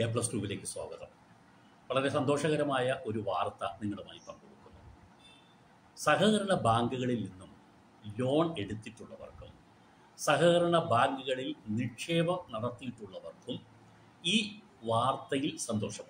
A plus ടുവിലേക്ക് സ്വാഗതം വളരെ സന്തോഷകരമായ ഒരു വാർത്ത നിങ്ങളുമായി പങ്കുവെക്കുന്നു സഹകരണ ബാങ്കുകളിൽ നിന്നും ലോൺ എടുത്തിട്ടുള്ളവർക്കും സഹകരണ ബാങ്കുകളിൽ നിക്ഷേപം നടത്തിയിട്ടുള്ളവർക്കും ഈ വാർത്തയിൽ സന്തോഷമുണ്ട്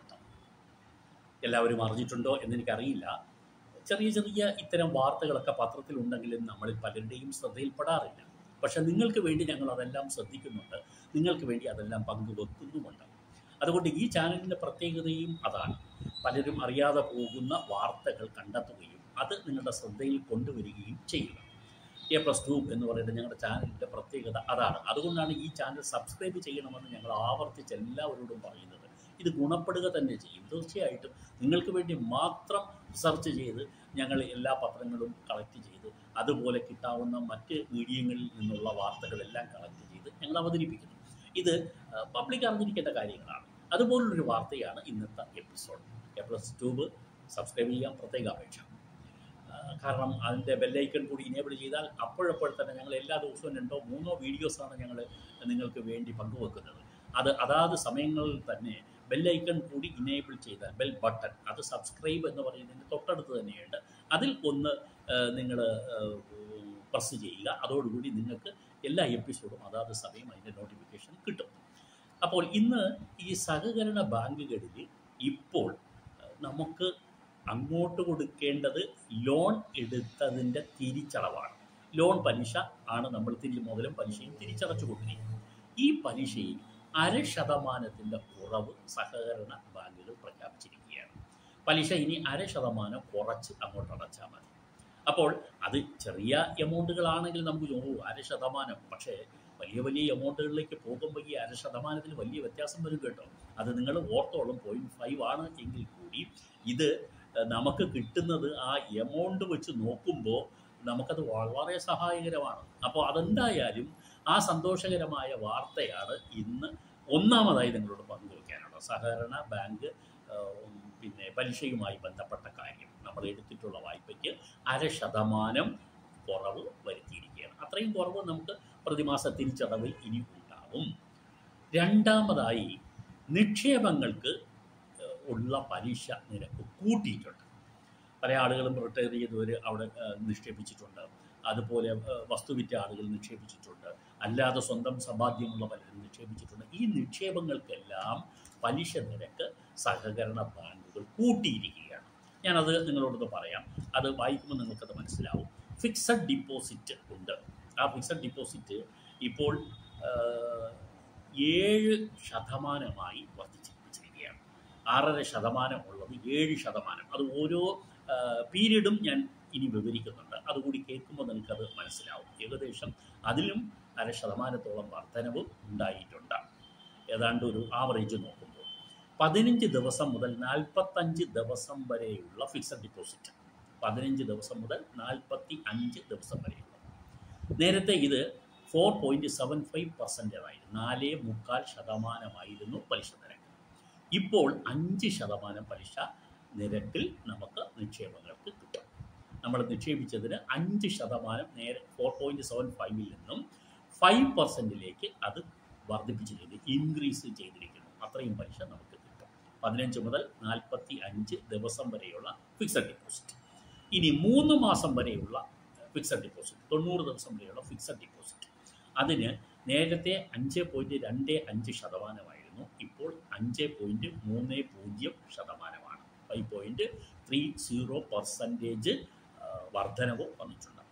എല്ലാവരും അറിഞ്ഞിട്ടുണ്ടോ എന്നെനിക്കറിയില്ല ചെറിയ ചെറിയ ഇത്തരം വാർത്തകളൊക്കെ പത്രത്തിലുണ്ടെങ്കിലും നമ്മളിൽ പലരുടെയും ശ്രദ്ധയിൽപ്പെടാറില്ല പക്ഷെ നിങ്ങൾക്ക് വേണ്ടി ഞങ്ങൾ അതെല്ലാം ശ്രദ്ധിക്കുന്നുണ്ട് നിങ്ങൾക്ക് വേണ്ടി അതെല്ലാം പങ്കുവെക്കുന്നുമുണ്ട് അതുകൊണ്ട് ഈ ചാനലിൻ്റെ പ്രത്യേകതയും അതാണ് പലരും അറിയാതെ പോകുന്ന വാർത്തകൾ കണ്ടെത്തുകയും അത് നിങ്ങളുടെ ശ്രദ്ധയിൽ കൊണ്ടുവരികയും ചെയ്യുക എ പ്ലസ് ടു എന്ന് പറയുന്നത് ഞങ്ങളുടെ ചാനലിൻ്റെ പ്രത്യേകത അതാണ് അതുകൊണ്ടാണ് ഈ ചാനൽ സബ്സ്ക്രൈബ് ചെയ്യണമെന്ന് ഞങ്ങൾ ആവർത്തിച്ച് എല്ലാവരോടും പറയുന്നത് ഇത് ഗുണപ്പെടുക തന്നെ ചെയ്യും തീർച്ചയായിട്ടും നിങ്ങൾക്ക് വേണ്ടി മാത്രം സെർച്ച് ചെയ്ത് ഞങ്ങൾ എല്ലാ പത്രങ്ങളും കളക്ട് ചെയ്ത് അതുപോലെ കിട്ടാവുന്ന മറ്റ് മീഡിയങ്ങളിൽ നിന്നുള്ള വാർത്തകളെല്ലാം കളക്ട് ചെയ്ത് ഞങ്ങൾ അവതരിപ്പിക്കുന്നു ഇത് പബ്ലിക് അറിഞ്ഞിരിക്കേണ്ട കാര്യങ്ങളാണ് അതുപോലുള്ളൊരു വാർത്തയാണ് ഇന്നത്തെ episode A plus tube subscribe ചെയ്യാൻ പ്രത്യേക അപേക്ഷ ആ, കാരണം അതിൻ്റെ ബെല്ലൈക്കൺ കൂടി ഇനേബിൾ ചെയ്താൽ അപ്പോഴപ്പോൾ തന്നെ ഞങ്ങൾ എല്ലാ ദിവസവും രണ്ടോ മൂന്നോ വീഡിയോസാണ് ഞങ്ങൾ നിങ്ങൾക്ക് വേണ്ടി പങ്കുവെക്കുന്നത് അത് അതാത് സമയങ്ങളിൽ തന്നെ ബെല്ലൈക്കൺ കൂടി ഇനേബിൾ ചെയ്താൽ ബെൽ ബട്ടൺ അത് സബ്സ്ക്രൈബ് എന്ന് പറയുന്നതിന് തൊട്ടടുത്ത് തന്നെയുണ്ട് അതിൽ ഒന്ന് നിങ്ങൾ പ്രസ് ചെയ്യുക അതോടുകൂടി നിങ്ങൾക്ക് എല്ലാ എപ്പിസോഡും അതാത് സമയം അതിൻ്റെ നോട്ടിഫിക്കേഷൻ കിട്ടും അപ്പോൾ ഇന്ന് ഈ സഹകരണ ബാങ്കുകളിൽ ഇപ്പോൾ ഏഹ്, നമുക്ക് അങ്ങോട്ട് കൊടുക്കേണ്ടത് ലോൺ എടുത്തതിൻ്റെ തിരിച്ചടവാണ് ലോൺ പലിശ ആണ് നമ്മൾ തിരി മുതലും പലിശയും തിരിച്ചടച്ചു കൊണ്ടിരിക്കുന്നത് ഈ പലിശയിൽ അര ശതമാനത്തിൻ്റെ കുറവ് സഹകരണ ബാങ്കുകൾ പ്രഖ്യാപിച്ചിരിക്കുകയാണ് പലിശ ഇനി അര ശതമാനം കുറച്ച് അങ്ങോട്ട് അടച്ചാൽ മതി അപ്പോൾ അത് ചെറിയ എമൗണ്ടുകളാണെങ്കിൽ നമുക്ക് ഓ അര ശതമാനം പക്ഷേ വലിയ വലിയ എമൗണ്ടുകളിലേക്ക് പോകുമ്പോൾ ഈ അര ശതമാനത്തിൽ വലിയ വ്യത്യാസം വരും കേട്ടോ അത് നിങ്ങൾ ഓർത്തോളം പോയിൻറ്റ് ഫൈവ് ആണ് എങ്കിൽ കൂടി ഇത് ഏഹ്, നമുക്ക് കിട്ടുന്നത് ആ എമൗണ്ട് വെച്ച് നോക്കുമ്പോൾ നമുക്കത് വളരെ സഹായകരമാണ് അപ്പോൾ അതെന്തായാലും ആ സന്തോഷകരമായ വാർത്തയാണ് ഇന്ന് ഒന്നാമതായി നിങ്ങളോട് പങ്കുവയ്ക്കാനുള്ളത് സഹകരണ ബാങ്ക് ഏഹ്, പിന്നെ പലിശയുമായി ബന്ധപ്പെട്ട കാര്യം നമ്മൾ എടുത്തിട്ടുള്ള വായ്പയ്ക്ക് അര ശതമാനം കുറവ് വരുത്തിയിരിക്കുകയാണ് അത്രയും കുറവ് നമുക്ക് പ്രതിമാസ തിരിച്ചടവിൽ ഇനി ഉണ്ടാവും രണ്ടാമതായി നിക്ഷേപങ്ങൾക്ക് ഏഹ്, ഉള്ള പലിശ നിരക്ക് കൂട്ടിയിട്ടുണ്ട് പല ആളുകളും റിട്ടയർ ചെയ്തവർ അവിടെ ഏഹ്, നിക്ഷേപിച്ചിട്ടുണ്ട് അതുപോലെ ഏഹ്, വസ്തുവിറ്റ ആളുകൾ നിക്ഷേപിച്ചിട്ടുണ്ട് അല്ലാതെ സ്വന്തം സമ്പാദ്യമുള്ള പലരും നിക്ഷേപിച്ചിട്ടുണ്ട് ഈ നിക്ഷേപങ്ങൾക്കെല്ലാം പലിശ നിരക്ക് സഹകരണ ബാങ്കുകൾ കൂട്ടിയിരിക്കുകയാണ് ഞാനത് നിങ്ങളോടൊന്ന് പറയാം അത് വായിക്കുമ്പോൾ നിങ്ങൾക്കത് മനസ്സിലാവും ഫിക്സഡ് ഡിപ്പോസിറ്റ് ഉണ്ട് ആ ഫിക്സഡ് ഡിപ്പോസിറ്റ് ഇപ്പോൾ ഏഹ്, ഏഴ് ശതമാനമായി വർദ്ധിച്ചിരിക്കുകയാണ് ആറര ശതമാനം ഉള്ളത് ഏഴ് ശതമാനം അത് ഓരോ പീരീഡും ഞാൻ ഇനി വിവരിക്കുന്നുണ്ട് അതുകൂടി കേൾക്കുമ്പോൾ നിങ്ങൾക്കത് മനസ്സിലാവും ഏകദേശം അതിലും അര ശതമാനത്തോളം വർധനവ് ഉണ്ടായിട്ടുണ്ട് ഏതാണ്ട് ഒരു ആവറേജ് നോക്കുമ്പോൾ പതിനഞ്ച് ദിവസം മുതൽ നാൽപ്പത്തഞ്ച് ദിവസം വരെയുള്ള ഫിക്സഡ് ഡിപ്പോസിറ്റ് പതിനഞ്ച് ദിവസം മുതൽ നാൽപ്പത്തി അഞ്ച് ദിവസം വരെയുള്ള നേരത്തെ ഇത് ഫോർ പോയിൻറ്റ് സെവൻ ഫൈവ് പെർസെൻറ്റേജായിരുന്നു നാല് മുക്കാൽ ശതമാനമായിരുന്നു പലിശ നിരക്ക് ഇപ്പോൾ അഞ്ച് ശതമാനം പലിശ നിരക്കിൽ നമുക്ക് നിക്ഷേപങ്ങൾക്ക് കിട്ടും നമ്മൾ നിക്ഷേപിച്ചതിന് അഞ്ച് ശതമാനം നേരെ ഫോർ പോയിൻറ്റ് സെവൻ ഫൈവിൽ നിന്നും ഫൈവ് പെർസെൻറ്റിലേക്ക് അത് വർദ്ധിപ്പിച്ചിരിക്കുന്നു ഇൻക്രീസ് ചെയ്തിരിക്കുന്നു അത്രയും പലിശ നമുക്ക് കിട്ടും പതിനഞ്ച് മുതൽ നാൽപ്പത്തി അഞ്ച് ദിവസം വരെയുള്ള ഫിക്സഡ് ഡിപ്പോസിറ്റ് ഇനി മൂന്ന് മാസം വരെയുള്ള ഫിക്സഡ് ഡിപ്പോസിറ്റ് തൊണ്ണൂറ് ദിവസം വരെയുള്ള ഫിക്സഡ് ഡിപ്പോസിറ്റ് അതിന് നേരത്തെ അഞ്ച് പോയിൻറ്റ് രണ്ട് അഞ്ച് ശതമാനമായിരുന്നു ഇപ്പോൾ അഞ്ച് പോയിൻറ്റ് മൂന്ന് പൂജ്യം ശതമാനമാണ് five point three zero percentage വർധനവ് വന്നിട്ടുണ്ട്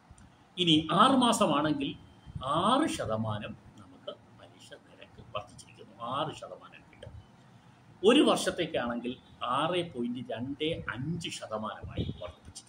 ഇനി ആറ് മാസമാണെങ്കിൽ ആറ് ശതമാനം നമുക്ക് പലിശ നിരക്ക് വർദ്ധിച്ചിരിക്കുന്നു ആറ് ശതമാനം കിട്ടും ഒരു വർഷത്തേക്കാണെങ്കിൽ ആറ് പോയിൻറ്റ് രണ്ട് അഞ്ച് ശതമാനമായി വർദ്ധിപ്പിച്ചിട്ടുണ്ട്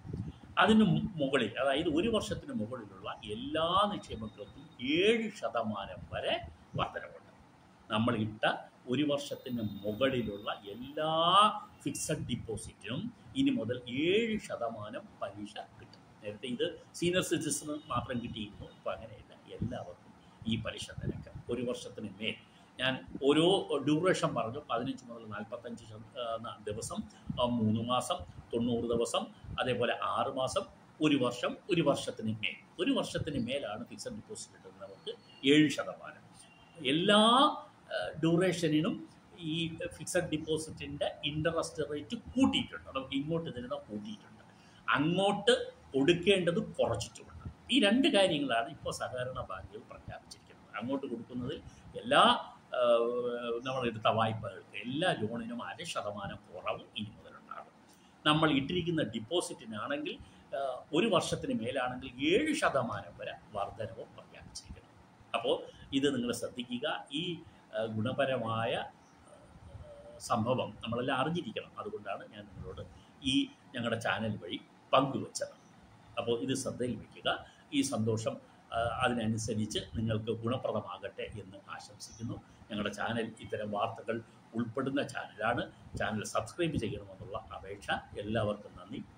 അതിന് മുകളിൽ അതായത് ഒരു വർഷത്തിന് മുകളിലുള്ള എല്ലാ നിക്ഷേപങ്ങൾക്കും ഏഴ് ശതമാനം വരെ വർധനവുണ്ട് നമ്മൾ ഇട്ട ഒരു വർഷത്തിന് മുകളിലുള്ള എല്ലാ ഫിക്സഡ് ഡിപ്പോസിറ്റിനും ഇനി മുതൽ ഏഴ് ശതമാനം പലിശ കിട്ടും നേരത്തെ ഇത് സീനിയർ സിറ്റിസണ് മാത്രം കിട്ടിയിരുന്നു ഇപ്പോൾ അങ്ങനെയല്ല എല്ലാവർക്കും ഈ പലിശ നിരക്ക് ഒരു വർഷത്തിന് മേൽ ഞാൻ ഓരോ ഡ്യൂറേഷൻ പറഞ്ഞു പതിനഞ്ച് മുതൽ നാൽപ്പത്തഞ്ച് ശത- ആ, ന- ദിവസം ആ, മൂന്ന് മാസം തൊണ്ണൂറ് ദിവസം അതേപോലെ ആറ് മാസം ഒരു വർഷം ഒരു വർഷത്തിന് മേൽ ഒരു വർഷത്തിന് മേലാണ് ഫിക്സഡ് ഡിപ്പോസിറ്റ് കിട്ടുന്നത് നമുക്ക് ഏഴ് ശതമാനം എല്ലാ ഡ്യൂറേഷനിനും ഈ ഫിക്സഡ് ഡിപ്പോസിറ്റിൻ്റെ ഇൻട്രസ്റ്റ് റേറ്റ് കൂട്ടിയിട്ടുണ്ട് നമുക്ക് ഇങ്ങോട്ട് തരുന്ന കൂട്ടിയിട്ടുണ്ട് അങ്ങോട്ട് കൊടുക്കേണ്ടത് കുറച്ചിട്ടുമുണ്ട് ഈ രണ്ട് കാര്യങ്ങളാണ് ഇപ്പോൾ സഹകരണ ബാങ്കുകൾ പ്രഖ്യാപിച്ചിരിക്കുന്നത് അങ്ങോട്ട് കൊടുക്കുന്നതിൽ എല്ലാ ആ, നമ്മൾ എടുത്ത വായ്പകൾക്ക് എല്ലാ ലോണിനും അര ശതമാനം കുറവ് ഇനി മുതലുണ്ടാകും നമ്മൾ ഇട്ടിരിക്കുന്ന ഡിപ്പോസിറ്റിനാണെങ്കിൽ ആ, ഒരു വർഷത്തിന് മേലാണെങ്കിൽ ഏഴ് ശതമാനം വരെ വർധനവും പ്രഖ്യാപിച്ചിരിക്കുന്നു അപ്പോൾ ഇത് നിങ്ങൾ ശ്രദ്ധിക്കുക ഈ ആ, ഗുണപരമായ ആ, സംഭവം നമ്മളെല്ലാം അറിഞ്ഞിരിക്കണം അതുകൊണ്ടാണ് ഞാൻ നിങ്ങളോട് ഈ ഞങ്ങളുടെ ചാനൽ വഴി പങ്കുവച്ചത് അപ്പോൾ ഇത് ശ്രദ്ധയിൽ വയ്ക്കുക ഈ സന്തോഷം ആ, അതിനനുസരിച്ച് നിങ്ങൾക്ക് ഗുണപ്രദമാകട്ടെ എന്ന് ആശംസിക്കുന്നു ഞങ്ങളുടെ ചാനൽ ഇത്തരം വാർത്തകൾ ഉൾപ്പെടുന്ന ചാനലാണ് ചാനൽ സബ്സ്ക്രൈബ് ചെയ്യണമെന്നുള്ള അപേക്ഷ എല്ലാവർക്കും നന്ദി